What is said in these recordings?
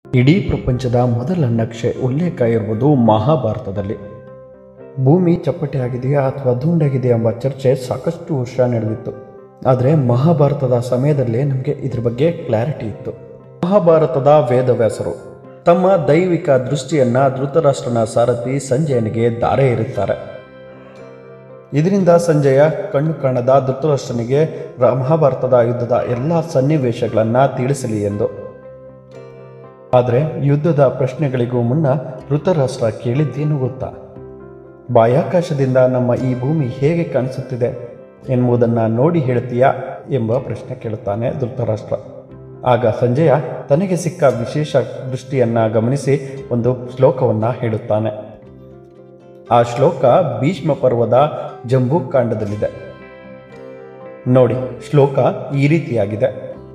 ಇಡೀ ಪ್ರಪಂಚದ ಮೊದಲ ನಕ್ಷೆ ಉಲ್ಲೇಖ ಇರುವುದು ಮಹಾಭಾರತದಲ್ಲಿ ಭೂಮಿ ಚಪ್ಪಟೆಯಾಗಿದೆಯಾ ಅಥವಾ ದುಂಡಾಗಿದೆಯಾ ಎಂಬ ಚರ್ಚೆ ಸಾಕಷ್ಟು ವರ್ಷ ನಡೆದಿತ್ತು ಆದರೆ ಮಹಾಭಾರತದ ಸಮಯದಲ್ಲೇ ನಮಗೆ ಇದ್ರ ಬಗ್ಗೆ ಕ್ಲಾರಿಟಿ ಇತ್ತು ಮಹಾಭಾರತದ ವೇದವ್ಯಾಸರು ತಮ್ಮ ದೈವಿಕ ದೃಷ್ಟಿಯನ್ನ ಧೃತರಾಷ್ಟ್ರನ ಸಾರಥಿ ಸಂಜಯನಿಗೆ ದಾರೆ ಇರುತ್ತಾರೆ ಇದರಿಂದ ಸಂಜಯ ಕಣ್ಣು ಕಾಣದ ಧೃತರಾಷ್ಟ್ರನಿಗೆ ರ- ಮಹಾಭಾರತದ ಯುದ್ಧದ ಎಲ್ಲ ಸನ್ನಿವೇಶಗಳನ್ನು ತಿಳಿಸಲಿ ಎಂದು ಆದರೆ ಯುದ್ಧದ ಪ್ರಶ್ನೆಗಳಿಗೂ ಮುನ್ನ ಧೃತರಾಷ್ಟ್ರ ಕೇಳಿದ್ದೇನು ಗೊತ್ತಾ ಬಾಹ್ಯಾಕಾಶದಿಂದ ನಮ್ಮ ಈ ಭೂಮಿ ಹೇಗೆ ಕಾಣಿಸುತ್ತಿದೆ ಎನ್ನುವುದನ್ನು ನೋಡಿ ಹೇಳ್ತೀಯಾ ಎಂಬ ಪ್ರಶ್ನೆ ಕೇಳುತ್ತಾನೆ ಧೃತರಾಷ್ಟ್ರ ಆಗ ಸಂಜಯ ತನಗೆ ಸಿಕ್ಕ ವಿಶೇಷ ದೃಷ್ಟಿಯನ್ನ ಗಮನಿಸಿ ಒಂದು ಶ್ಲೋಕವನ್ನ ಹೇಳುತ್ತಾನೆ ಆ ಶ್ಲೋಕ ಭೀಷ್ಮ ಪರ್ವದ ಜಂಬೂಕಾಂಡದಲ್ಲಿದೆ ನೋಡಿ ಶ್ಲೋಕ ಈ ರೀತಿಯಾಗಿದೆ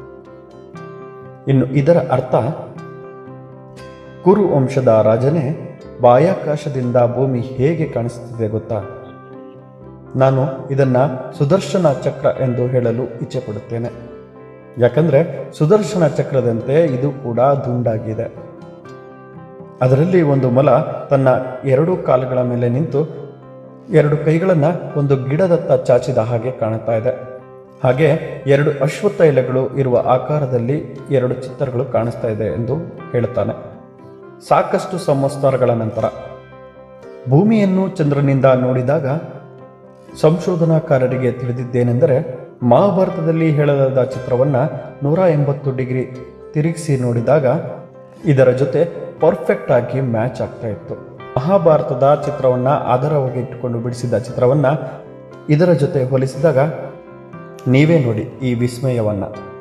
ಇನ್ನು ಇದರ ಅರ್ಥ ಕುರು ವಂಶದ ರಾಜನೇ ಬಾಹ್ಯಾಕಾಶದಿಂದ ಭೂಮಿ ಹೇಗೆ ಕಾಣಿಸುತ್ತಿದೆ ಗೊತ್ತಾ ನಾನು ಇದನ್ನ ಸುದರ್ಶನ ಚಕ್ರ ಎಂದು ಹೇಳಲು ಇಚ್ಛೆ ಪಡುತ್ತೇನೆ ಯಾಕಂದ್ರೆ ಸುದರ್ಶನ ಚಕ್ರದಂತೆ ಇದು ಕೂಡ ದುಂಡಾಗಿದೆ ಅದರಲ್ಲಿ ಒಂದು ಮೊಲ ತನ್ನ ಎರಡು ಕಾಲುಗಳ ಮೇಲೆ ನಿಂತು ಎರಡು ಕೈಗಳನ್ನು ಒಂದು ಗಿಡದತ್ತ ಚಾಚಿದ ಹಾಗೆ ಕಾಣುತ್ತಾ ಇದೆ ಹಾಗೆ ಎರಡು ಅಶ್ವತ್ಥ ಎಲೆಗಳು ಇರುವ ಆಕಾರದಲ್ಲಿ ಎರಡು ಚಿತ್ರಗಳು ಕಾಣಿಸ್ತಾ ಇದೆ ಎಂದು ಹೇಳುತ್ತಾನೆ ಸಾಕಷ್ಟು ಸಂವತ್ಸರಗಳ ನಂತರ ಭೂಮಿಯನ್ನು ಚಂದ್ರನಿಂದ ನೋಡಿದಾಗ ಸಂಶೋಧನಾಕಾರರಿಗೆ ತಿಳಿದಿದ್ದೇನೆಂದರೆ ಮಹಾಭಾರತದಲ್ಲಿ ಹೇಳಲಾದ ಚಿತ್ರವನ್ನು ನೂರ ಎಂಬತ್ತು ಡಿಗ್ರಿ ತಿರುಗಿಸಿ ನೋಡಿದಾಗ ಇದರ ಜೊತೆ ಪರ್ಫೆಕ್ಟ್ ಆಗಿ ಮ್ಯಾಚ್ ಆಗ್ತಾ ಇತ್ತು ಮಹಾಭಾರತದ ಚಿತ್ರವನ್ನು ಆಧಾರವಾಗಿ ಇಟ್ಟುಕೊಂಡು ಬಿಡಿಸಿದ ಚಿತ್ರವನ್ನು ಇದರ ಜೊತೆ ಹೋಲಿಸಿದಾಗ ನೀವೇ ನೋಡಿ ಈ ವಿಸ್ಮಯವನ್ನು